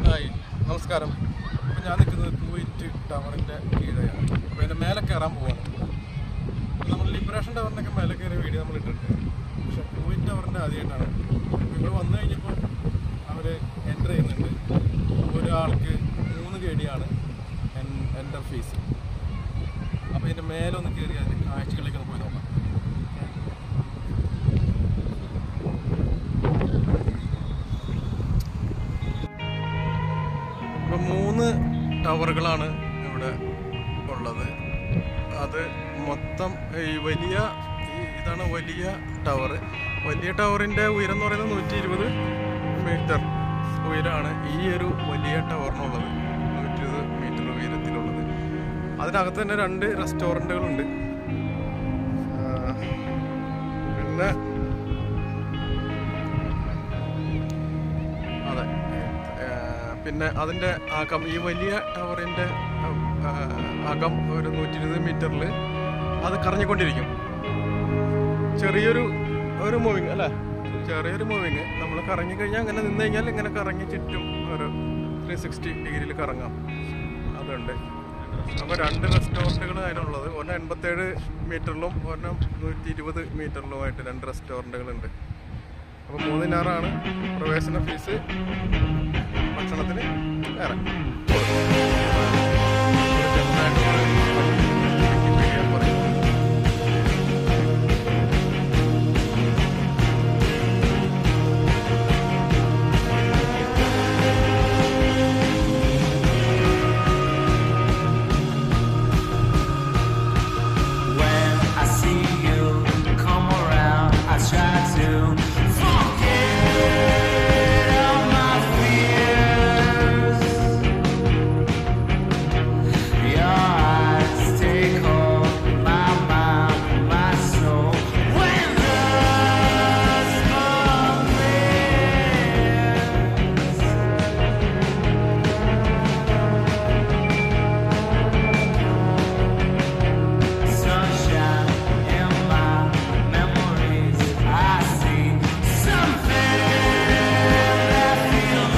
Hi നമസ്കാരം അപ്പോൾ ഞാൻ നിൽക്കുന്നത് കുവൈറ്റ് ടവറിൻ്റെ കീഴെയാണ് അപ്പോൾ അതിൻ്റെ മേലെ കയറാൻ പോവാണ് അപ്പോൾ നമ്മൾ ലിബറേഷൻ ടവറിൻ്റെ ഒക്കെ മേലെ കയറിയ വീഡിയോ നമ്മൾ ഇട്ടിട്ടുണ്ട് പക്ഷേ കുവൈറ്റ് ടവറിൻ്റെ ആദ്യമായിട്ടാണ് അപ്പോൾ ഇവിടെ വന്നു കഴിഞ്ഞപ്പോൾ അവർ എൻ്റർ ചെയ്യുന്നുണ്ട് ഒരാൾക്ക് മൂന്ന് കേടിയാണ് എൻ്റെ ഫീസ് അപ്പോൾ ഇതിൻ്റെ മേലെ ഒന്ന് കയറി അതിൻ്റെ കാഴ്ചകളിലേക്ക് ഒന്ന് പോയി നോക്കാം ഇപ്പം മൂന്ന് ടവറുകളാണ് ഇവിടെ ഉള്ളത് അത് മൊത്തം ഈ വലിയ ഈ ഇതാണ് വലിയ ടവർ വലിയ ടവറിൻ്റെ ഉയരം എന്ന് പറയുന്നത് നൂറ്റി ഇരുപത് മീറ്റർ ഉയരമാണ് ഈ ഒരു വലിയ ടവറിനുള്ളത് നൂറ്റി ഇരുപത് മീറ്റർ ഉയരത്തിലുള്ളത് അതിനകത്ത് തന്നെ രണ്ട് റെസ്റ്റോറൻറ്റുകളുണ്ട് പിന്നെ അതെ ഏഹ് പിന്നെ അതിൻ്റെ അകം ഈ വലിയ ടവറിൻ്റെ അകം ഒരു നൂറ്റി ഇരുപത് മീറ്ററിൽ അത് കറങ്ങിക്കൊണ്ടിരിക്കും ചെറിയൊരു ഒരു മൂവിങ് അല്ലേ ചെറിയൊരു മൂവിങ് നമ്മൾ കറങ്ങി കഴിഞ്ഞാൽ അങ്ങനെ നിന്ന് കഴിഞ്ഞാൽ ഇങ്ങനെ കറങ്ങി ചുറ്റും ഒരു ത്രീ സിക്സ്റ്റി ഡിഗ്രിയിൽ കറങ്ങാം അതുണ്ട് അപ്പോൾ രണ്ട് റെസ്റ്റോറൻറ്റുകൾ അതിനുള്ളത് ഒരെണ്ണം എൺപത്തേഴ് മീറ്ററിലും ഒരെണ്ണം നൂറ്റി ഇരുപത് മീറ്ററിലുമായിട്ട് രണ്ട് റെസ്റ്റോറൻറ്റുകളുണ്ട് അപ്പോൾ മൂന്നിനാറാണ് പ്രവേശന ഫീസ് ഭക്ഷണത്തിന് വേറെ ഒരു ചെറുതായിട്ടുള്ള വിക്കിപീഡിയ പറയും. When I see you come around, I try to forget all my fears. Your eyes take hold of my mind, my soul. When the smoke clears. Sunshine in my memories. I see something that feels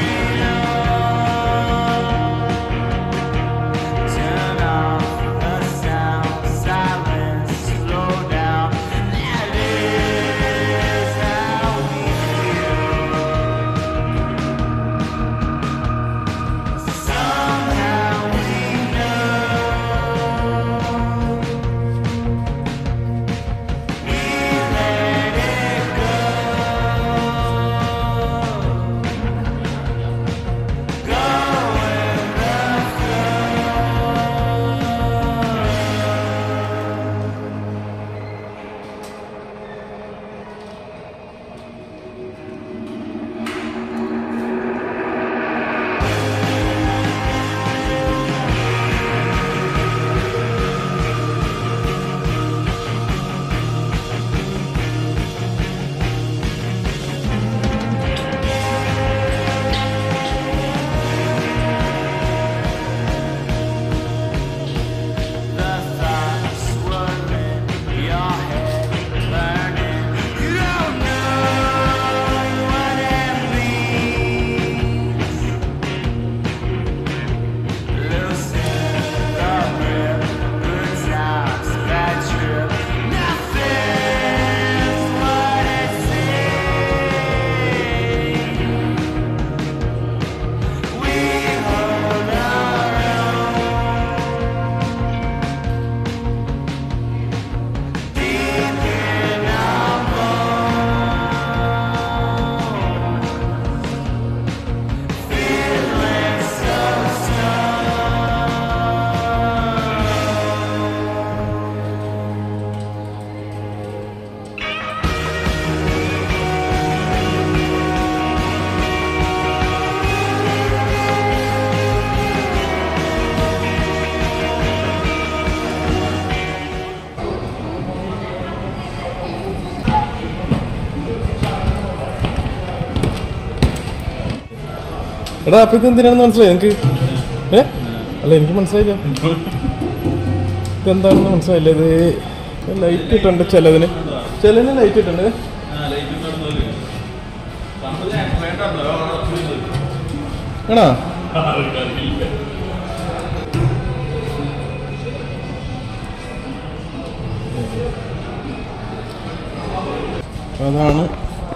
real. Turn off the sound, silence, slow down. That is how we feel. Somehow we The thoughts swirling, your head burning. You don't know what it means. Loosen the grip, good times, bad trip. Nothing's what it seems. We hold our deep in our bones, feeling so എടാ അപ്പൊ ഇത് എന്തിനാണെന്ന് മനസ്സിലായി എനിക്ക് ഏ അല്ല എനിക്ക് മനസ്സിലായില്ല ഇതെന്താണെന്ന് മനസ്സിലായില്ല ഇത് ലൈറ്റ് ഇട്ടുണ്ട് ചിലതിന് ചിലതിന് ലൈറ്റ് ഇട്ടുണ്ട് ആണോ അതാണ്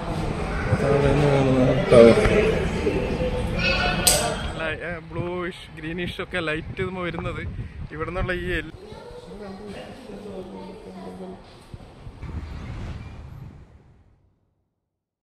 ബ്ലൂയിഷ് ഗ്രീനിഷ് ഒക്കെ ലൈറ്റ് വരുന്നത് ഇവിടെ നിന്നുള്ള ഈ എൽ-